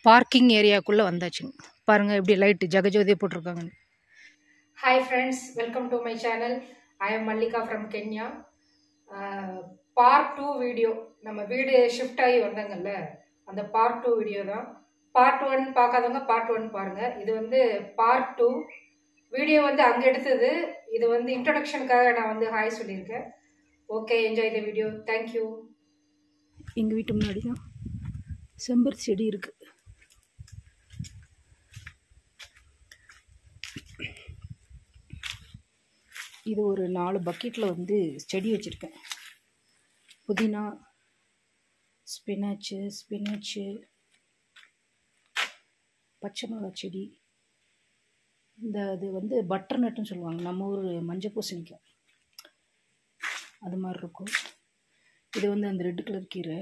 parking ஏரியாக்குள்ளே வந்தாச்சுங்க பாருங்கள் எப்படி லைட்டு ஜெகஜோதியை போட்டிருக்காங்கன்னு hi friends welcome to my channel I am Mallika from Kenya part two video நம்ம வீடு ஷிஃப்ட் ஆகி வந்தாங்கல்ல அந்த பார்ட் டூ வீடியோ தான் பார்ட் ஒன் பார்க்காதவங்க பார்ட் ஒன் பாருங்கள் இது வந்து பார்ட் டூ வீடியோ வந்து அங்கே எடுத்தது இது வந்து இன்ட்ரடக்ஷனுக்காக நான் வந்து ஹாய் சொல்லியிருக்கேன் okay enjoy the video thank you எங்கள் வீட்டு முன்னாடி தான் செம்பருத்தி செடி இருக்குது இது ஒரு நாலு பக்கெட்டில் வந்து செடி வச்சுருக்கேன் புதினா ஸ்பினாச்சு ஸ்பினாச்சு பச்சை மிளகா செடி இந்த அது வந்து பட்டர் நட்டுன்னு சொல்லுவாங்க நம்ம ஊர் மஞ்சள் பூசணிக்காய் அது மாதிரி இருக்கும் இது வந்து அந்த ரெட் கலர் கீரை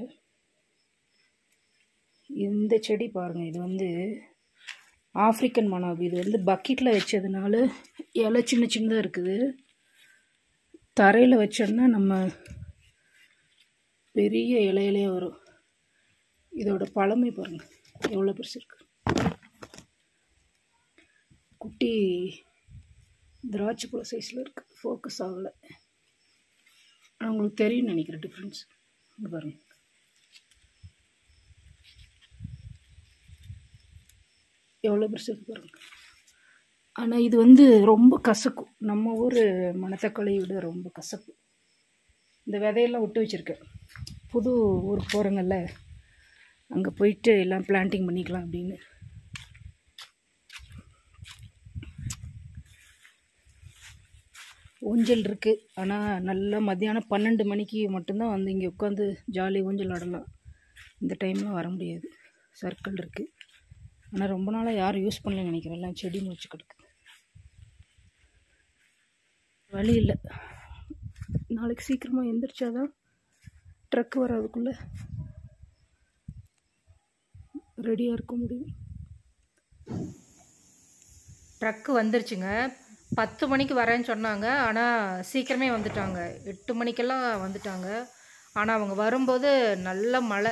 இந்த செடி பாருங்கள் இது வந்து ஆஃப்ரிக்கன் மனாபு இது வந்து பக்கெட்டில் வச்சதுனால இலை சின்ன சின்னதாக இருக்குது தரையில் வச்சோம்னா நம்ம பெரிய இலை இலையாக வரும் இதோட பழமை பாருங்கள் எவ்வளோ பெருசு இருக்குது குட்டி திராட்சை பழ சைஸில் இருக்குது ஃபோக்கஸ் ஆகலை ஆனால் உங்களுக்கு தெரியும்னு நினைக்கிறேன் டிஃப்ரென்ஸ் இங்கே பாருங்கள் எவ்வளோ பெருசு இருக்கு பாருங்கள் ஆனால் இது வந்து ரொம்ப கசக்கும் நம்ம ஊர் மணத்தக்காளியை விட ரொம்ப கசக்கும் இந்த விதையெல்லாம் விட்டு வச்சுருக்கேன் புது ஊருக்கு போகிறோங்கல்ல அங்கே போயிட்டு எல்லாம் பிளான்டிங் பண்ணிக்கலாம் அப்படின்னு ஊஞ்சல் இருக்குது ஆனால் நல்லா மத்தியானம் பன்னெண்டு மணிக்கு மட்டும்தான் வந்து இங்கே உட்காந்து ஜாலி ஊஞ்சல் ஆடலாம் இந்த டைம்லாம் வர முடியாது சர்க்கிள் இருக்குது ஆனால் ரொம்ப நாளாக யாரும் யூஸ் பண்ணலன்னு நினைக்கிறேன் எல்லாம் செடி முளைச்சி கிடக்கு வழி இல்லை நாளைக்கு சீக்கிரமாக எந்திரிச்சாதான் ட்ரக் வராதுக்குள்ளே ரெடியாக இருக்க முடியும் ட்ரக்கு வந்துருச்சுங்க பத்து மணிக்கு வரேன்னு சொன்னாங்க ஆனால் சீக்கிரமே வந்துட்டாங்க எட்டு மணிக்கெல்லாம் வந்துட்டாங்க ஆனால் அவங்க வரும்போது நல்ல மழை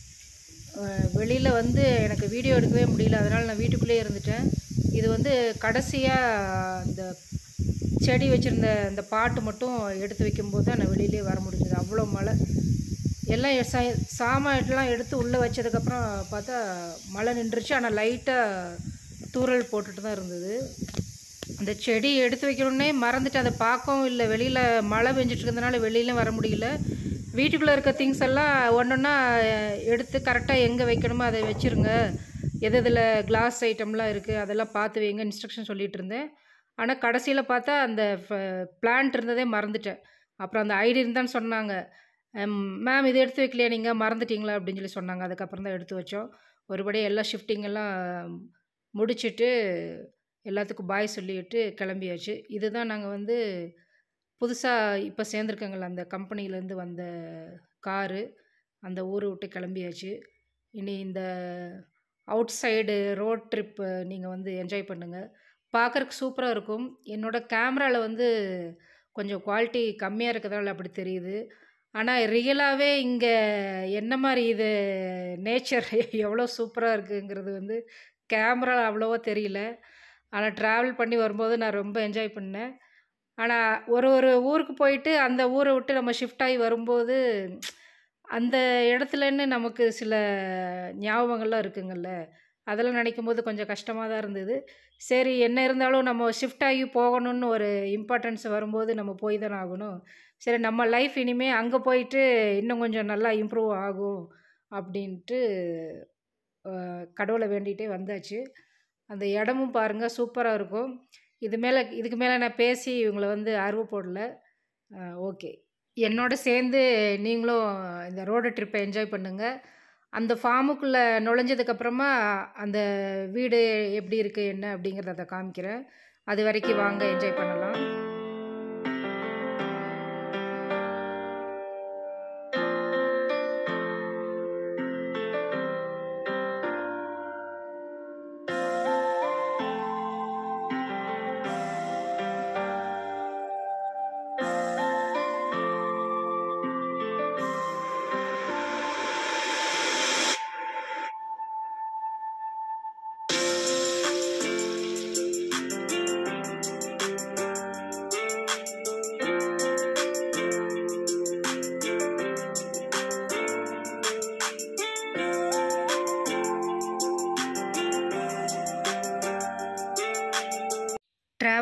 வெளியில் வந்து எனக்கு வீடியோ எடுக்கவே முடியல அதனால் நான் வீட்டுக்குள்ளேயே இருந்துட்டேன் இது வந்து கடைசியாக அந்த செடி வச்சுருந்த அந்த பாட்டு மட்டும் எடுத்து வைக்கும்போது தான் நான் வெளியிலே வர முடிஞ்சது அவ்வளோ மழை எல்லாம் சா சாமான்லாம் எடுத்து உள்ளே வச்சதுக்கப்புறம் பார்த்தா மழை நின்றுச்சு ஆனால் லைட்டாக தூரல் போட்டுட்டு தான் இருந்தது அந்த செடி எடுத்து வைக்கணுன்னே மறந்துட்டு அதை பார்க்கவும் இல்லை வெளியில் மழை பெஞ்சிட்டு இருந்ததுனால வெளியிலும் வர முடியல வீட்டுக்குள்ளே இருக்க திங்ஸ் எல்லாம் ஒன்று ஒன்றா எடுத்து கரெக்டாக எங்கே வைக்கணுமோ அதை வச்சுருங்க எது இதில் கிளாஸ் ஐட்டம்லாம் இருக்குது அதெல்லாம் பார்த்து வைங்க இன்ஸ்ட்ரக்ஷன் சொல்லிகிட்டு இருந்தேன் ஆனால் கடைசியில் பார்த்தா அந்த பிளான்ட் இருந்ததே மறந்துட்டேன் அப்புறம் அந்த ஐடி இருந்தான்னு சொன்னாங்க மேம் இது எடுத்து வைக்கலையா நீங்கள் மறந்துட்டீங்களா அப்படின்னு சொல்லி சொன்னாங்க அதுக்கப்புறம் தான் எடுத்து வச்சோம் ஒருபடி எல்லா ஷிஃப்டிங் எல்லாம் முடிச்சுட்டு எல்லாத்துக்கும் பாய் சொல்லிவிட்டு கிளம்பியாச்சு இதுதான் நாங்கள் வந்து புதுசாக இப்போ சேர்ந்துருக்கங்கள அந்த கம்பெனிலேருந்து வந்த காரு அந்த ஊரை விட்டு கிளம்பியாச்சு இனி இந்த அவுட் சைடு ரோட் ட்ரிப்பு நீங்கள் வந்து என்ஜாய் பண்ணுங்கள் பார்க்குறக்கு சூப்பராக இருக்கும் என்னோடய கேமராவில் வந்து கொஞ்சம் குவாலிட்டி கம்மியாக இருக்கிறதால அப்படி தெரியுது ஆனால் ரியலாகவே இங்கே என்ன மாதிரி இது நேச்சர் எவ்வளோ சூப்பராக இருக்குங்கிறது வந்து கேமரா அவ்வளோவா தெரியல ஆனால் ட்ராவல் பண்ணி வரும்போது நான் ரொம்ப என்ஜாய் பண்ணேன் ஆனால் ஒரு ஒரு ஊருக்கு போயிட்டு அந்த ஊரை விட்டு நம்ம ஷிஃப்ட் ஆகி வரும்போது அந்த இடத்துலன்னு நமக்கு சில ஞாபகங்கள்லாம் இருக்குங்கள்ல அதெல்லாம் நினைக்கும் போது கொஞ்சம் கஷ்டமாக தான் இருந்தது சரி என்ன இருந்தாலும் நம்ம ஷிஃப்ட் ஆகி போகணும்னு ஒரு இம்பார்ட்டன்ஸ் வரும்போது நம்ம போய் தானே ஆகணும் சரி நம்ம லைஃப் இனிமேல் அங்கே போயிட்டு இன்னும் கொஞ்சம் நல்லா இம்ப்ரூவ் ஆகும் அப்படின்ட்டு கடவுளை வேண்டிகிட்டே வந்தாச்சு அந்த இடமும் பாருங்கள் சூப்பராக இருக்கும் இது மேலே இதுக்கு மேலே நான் பேசி இவங்களை வந்து ஆர்வம் போடல ஓகே என்னோட சேர்ந்து நீங்களும் இந்த ரோடு ட்ரிப்பை என்ஜாய் பண்ணுங்கள் அந்த ஃபார்முக்குள்ளே நுழைஞ்சதுக்கப்புறமா அந்த வீடு எப்படி இருக்குது என்ன அப்படிங்கிறத அதை காமிக்கிறேன் அது வரைக்கும் வாங்க என்ஜாய் பண்ணலாம்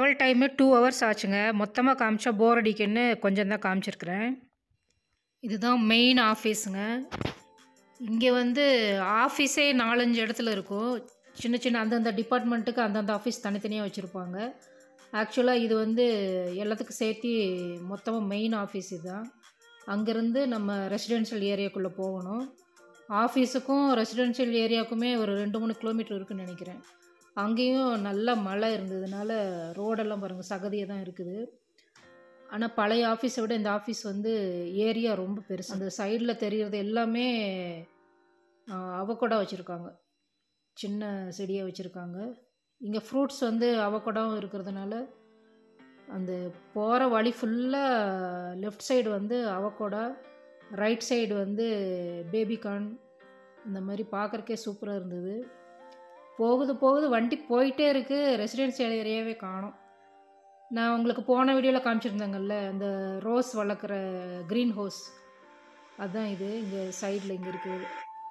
ட்ராவல் டைமு டூ ஹவர்ஸ் ஆச்சுங்க மொத்தமாக காமிச்சா போர் அடிக்குன்னு கொஞ்சம் தான் காமிச்சிருக்கிறேன் இதுதான் மெயின் ஆஃபீஸுங்க இங்கே வந்து ஆஃபீஸே நாலஞ்சு இடத்துல இருக்கும் சின்ன சின்ன அந்தந்த டிபார்ட்மெண்ட்டுக்கு அந்தந்த ஆஃபீஸ் தனித்தனியாக வச்சுருப்பாங்க ஆக்சுவலாக இது வந்து எல்லாத்துக்கும் சேர்த்து மொத்தமாக மெயின் ஆஃபீஸ் இதுதான் அங்கேருந்து நம்ம ரெசிடென்ஷியல் ஏரியாக்குள்ளே போகணும் ஆஃபீஸுக்கும் ரெசிடென்ஷியல் ஏரியாவுக்குமே ஒரு ரெண்டு மூணு கிலோமீட்டர் இருக்குன்னு நினைக்கிறேன் அங்கேயும் நல்ல மழை இருந்ததுனால ரோடெல்லாம் பாருங்கள் சகதியாக தான் இருக்குது ஆனால் பழைய ஆஃபீஸை விட இந்த ஆஃபீஸ் வந்து ஏரியா ரொம்ப பெருசு அந்த சைடில் தெரியறது எல்லாமே அவக்கொடா வச்சுருக்காங்க சின்ன செடியாக வச்சுருக்காங்க இங்கே ஃப்ரூட்ஸ் வந்து அவக்கொடாவும் இருக்கிறதுனால அந்த போகிற வழி ஃபுல்லாக லெஃப்ட் சைடு வந்து அவக்கோடா ரைட் சைடு வந்து பேபிகார்ன் இந்த மாதிரி பார்க்குறக்கே சூப்பராக இருந்தது போகுது போகுது வண்டி போயிட்டே இருக்குது ரெசிடென்சியல் ஏரியாவே காணும் நான் உங்களுக்கு போன வீடியோவில் காமிச்சிருந்தேங்கல்ல அந்த ரோஸ் வளர்க்குற க்ரீன் ஹோஸ் அதுதான் இது இங்கே சைடில் இங்கே இருக்குது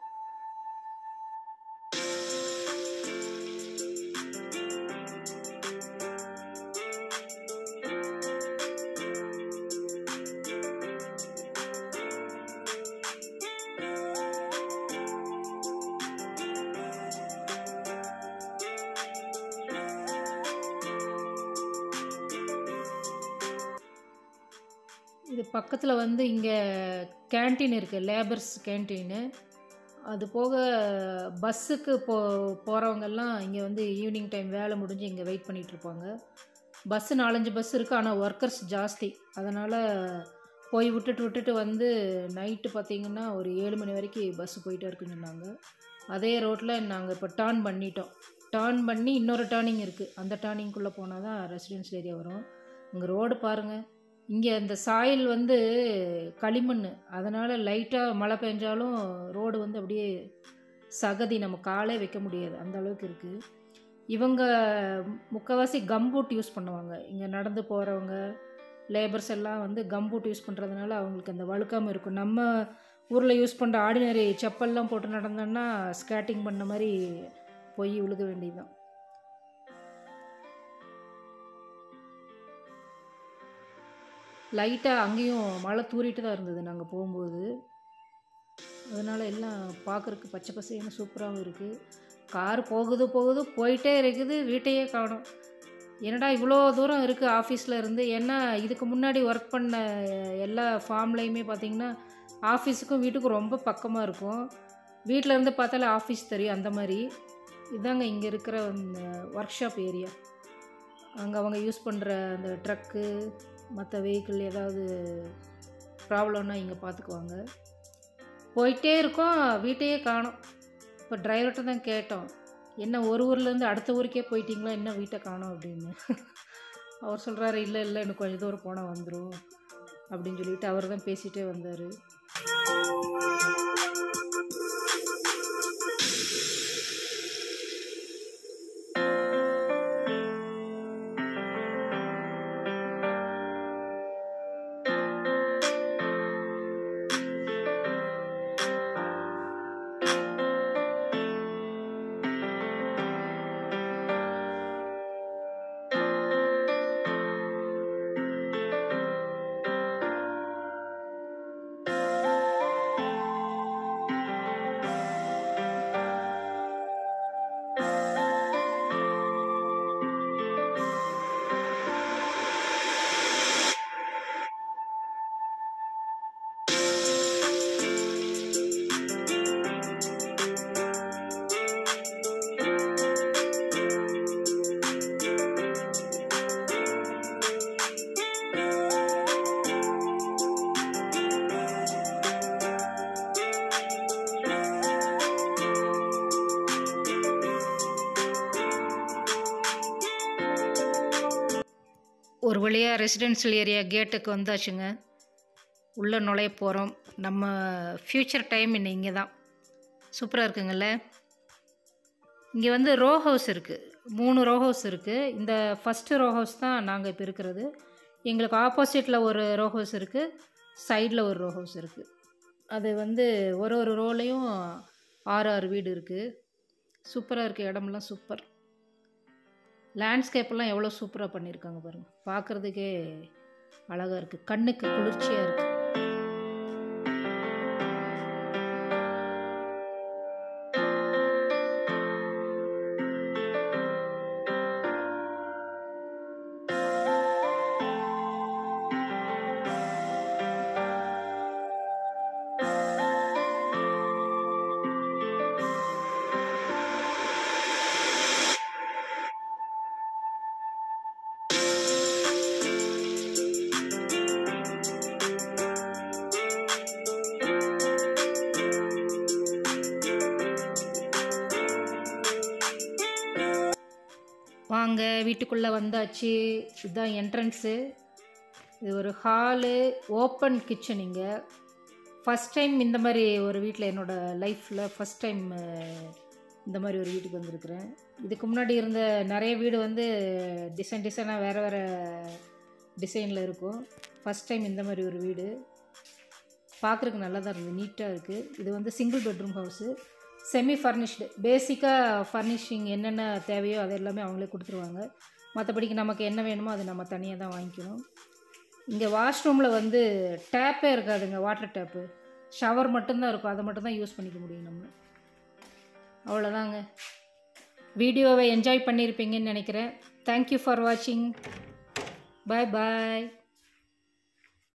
இது பக்கத்தில் வந்து இங்கே கேன்டீன் இருக்குது லேபர்ஸ் கேன்டீனு அது போக பஸ்ஸுக்கு போ போகிறவங்கெல்லாம் இங்கே வந்து ஈவினிங் டைம் வேலை முடிஞ்சு இங்கே வெயிட் பண்ணிகிட்ருப்பாங்க பஸ்ஸு நாலஞ்சு பஸ் இருக்குது ஆனால் ஒர்க்கர்ஸ் ஜாஸ்தி அதனால் போய் விட்டுட்டு விட்டுட்டு வந்து நைட்டு பார்த்திங்கன்னா ஒரு ஏழு மணி வரைக்கும் பஸ்ஸு போயிட்டே இருக்குன்னு சொன்னாங்க அதே ரோட்டில் நாங்கள் இப்போ டேர்ன் பண்ணிட்டோம் டேர்ன் பண்ணி இன்னொரு டேர்னிங் இருக்குது அந்த டேர்னிங்குள்ளே போனால் தான் ரெசிடென்ஷியல் ஏரியா வரும் இங்கே ரோடு பாருங்கள் இங்கே இந்த சாயில் வந்து களிமண் அதனால் லைட்டாக மழை பெஞ்சாலும் ரோடு வந்து அப்படியே சகதி நம்ம காலே வைக்க முடியாது அந்த அளவுக்கு இருக்குது இவங்க முக்கால்வாசி கம்பூட் யூஸ் பண்ணுவாங்க இங்கே நடந்து போகிறவங்க லேபர்ஸ் எல்லாம் வந்து கம்பூட் யூஸ் பண்ணுறதுனால அவங்களுக்கு அந்த வழுக்காமல் இருக்கும் நம்ம ஊரில் யூஸ் பண்ணுற ஆர்டினரி செப்பல்லாம் போட்டு நடந்தோன்னா ஸ்கேட்டிங் பண்ண மாதிரி போய் விழுக வேண்டியதுதான் லைட்டாக அங்கேயும் மழை தூரிட்டு தான் இருந்தது நாங்கள் போகும்போது அதனால் எல்லாம் பார்க்குறக்கு பச்சை பசேன்னு சூப்பராகவும் இருக்குது கார் போகுது போகுது போயிட்டே இருக்குது வீட்டையே காணும் என்னடா இவ்வளோ தூரம் இருக்குது ஆஃபீஸில் இருந்து ஏன்னா இதுக்கு முன்னாடி ஒர்க் பண்ண எல்லா ஃபார்ம்லேயுமே பார்த்திங்கன்னா ஆஃபீஸுக்கும் வீட்டுக்கும் ரொம்ப பக்கமாக இருக்கும் வீட்டில் இருந்து பார்த்தாலே ஆஃபீஸ் தெரியும் அந்த மாதிரி இதாங்க இங்கே இருக்கிற ஒர்க் ஷாப் ஏரியா அங்கே அவங்க யூஸ் பண்ணுற அந்த ட்ரக்கு மற்ற வெஹிக்கிள் ஏதாவது ப்ராப்ளம்னா இங்கே பார்த்துக்குவாங்க போயிட்டே இருக்கோம் வீட்டையே காணோம் இப்போ டிரைவர்கிட்ட தான் கேட்டோம் என்ன ஒரு ஊர்லேருந்து அடுத்த ஊருக்கே போயிட்டீங்களா என்ன வீட்டை காணோம் அப்படின்னு அவர் சொல்கிறாரு இல்லை இல்லை இன்னும் கொஞ்சம் தூரம் போனால் வந்துடும் அப்படின்னு சொல்லிட்டு அவர் தான் பேசிகிட்டே வந்தார் ஒரு வழியாக ரெசிடென்ஷியல் ஏரியா கேட்டுக்கு வந்தாச்சுங்க உள்ளே நுழைய போகிறோம் நம்ம ஃப்யூச்சர் டைம் இன்னும் இங்கே தான் சூப்பராக இருக்குங்கல்ல இங்கே வந்து ரோ ஹவுஸ் இருக்குது மூணு ரோ ஹவுஸ் இருக்குது இந்த ஃபஸ்ட்டு ரோ ஹவுஸ் தான் நாங்கள் இப்போ இருக்கிறது எங்களுக்கு ஆப்போசிட்டில் ஒரு ரோ ஹவுஸ் இருக்குது சைடில் ஒரு ரோ ஹவுஸ் இருக்குது அது வந்து ஒரு ஒரு ரோலையும் ஆறு ஆறு வீடு இருக்குது சூப்பராக இருக்குது இடமெல்லாம் சூப்பர் லேண்ட்ஸ்கேப்பெல்லாம் எவ்வளோ சூப்பராக பண்ணியிருக்காங்க பாருங்கள் பார்க்குறதுக்கே அழகாக இருக்குது கண்ணுக்கு குளிர்ச்சியாக இருக்குது வாங்க வீட்டுக்குள்ளே வந்தாச்சு இதுதான் என்ட்ரன்ஸு இது ஒரு ஹாலு ஓப்பன் கிச்சன் இங்கே ஃபஸ்ட் டைம் இந்த மாதிரி ஒரு வீட்டில் என்னோடய லைஃப்பில் ஃபஸ்ட் டைம் இந்த மாதிரி ஒரு வீட்டுக்கு வந்திருக்கிறேன் இதுக்கு முன்னாடி இருந்த நிறைய வீடு வந்து டிசைன் டிசைனாக வேறு வேறு டிசைனில் இருக்கும் ஃபஸ்ட் டைம் இந்த மாதிரி ஒரு வீடு பார்க்குறதுக்கு நல்லா தான் இருந்தது நீட்டாக இருக்குது இது வந்து single bedroom house semi furnished பேசிக்காக ஃபர்னிஷிங் என்னென்ன தேவையோ அது எல்லாமே அவங்களே கொடுத்துருவாங்க மற்றபடிக்கு நமக்கு என்ன வேணுமோ அது நம்ம தனியாக தான் வாங்கிக்கணும் இங்கே வாஷ்ரூமில் வந்து டேப்பே இருக்காதுங்க வாட்டர் டேப்பு ஷவர் மட்டும்தான் இருக்கும் அதை மட்டும் தான் யூஸ் பண்ணிக்க முடியும் நம்ம அவ்வளோதாங்க வீடியோவை என்ஜாய் பண்ணியிருப்பீங்கன்னு நினைக்கிறேன் தேங்க்யூ ஃபார் வாட்சிங் பாய் பாய்